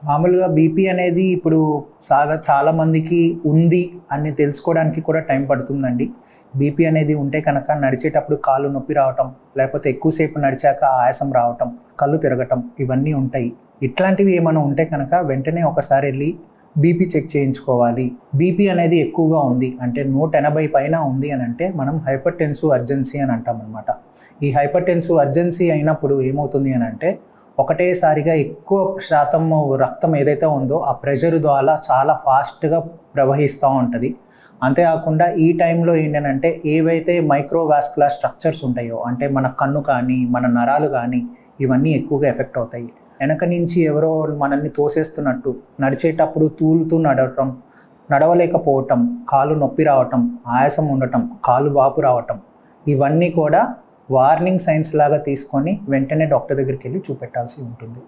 మామూలుగా బీపీ అనేది ఇప్పుడు సాదా చాలా మందికి ఉంది అని తెలుసుకోవడానికి కూడా టైం పడుతుందండి బీపీ అనేది ఉంటే కనుక నడిచేటప్పుడు కాళ్ళు నొప్పి రావటం లేకపోతే ఎక్కువసేపు నడిచాక ఆయాసం రావటం కళ్ళు తిరగటం ఇవన్నీ ఉంటాయి ఇట్లాంటివి ఏమైనా ఉంటే కనుక వెంటనే ఒకసారి వెళ్ళి బీపీ చెక్ చేయించుకోవాలి బీపీ అనేది ఎక్కువగా ఉంది అంటే నూట ఎనభై పైన ఉంది అని అంటే మనం హైపర్ టెన్సివ్ అర్జెన్సీ అని అంటాం అనమాట ఈ హైపర్ టెన్సివ్ అర్జెన్సీ అయినప్పుడు ఏమవుతుంది అని అంటే ఒకటేసారిగా ఎక్కువ శాతం రక్తం ఏదైతే ఉందో ఆ ప్రెషర్ ద్వారా చాలా ఫాస్ట్గా ప్రవహిస్తూ ఉంటుంది అంతేకాకుండా ఈ టైంలో ఏంటంటే ఏవైతే మైక్రోవాస్కులర్ స్ట్రక్చర్స్ ఉంటాయో అంటే మన కన్ను కానీ మన నరాలు కానీ ఇవన్నీ ఎక్కువగా ఎఫెక్ట్ అవుతాయి వెనక నుంచి ఎవరో మనల్ని తోసేస్తున్నట్టు నడిచేటప్పుడు తూలుతూ నడవటం నడవలేకపోవటం కాలు నొప్పి రావటం ఆయాసం ఉండటం కాలు వాపు రావటం ఇవన్నీ కూడా వార్నింగ్ సైన్స్ లాగా తీసుకొని వెంటనే డాక్టర్ దగ్గరికి వెళ్ళి చూపెట్టాల్సి ఉంటుంది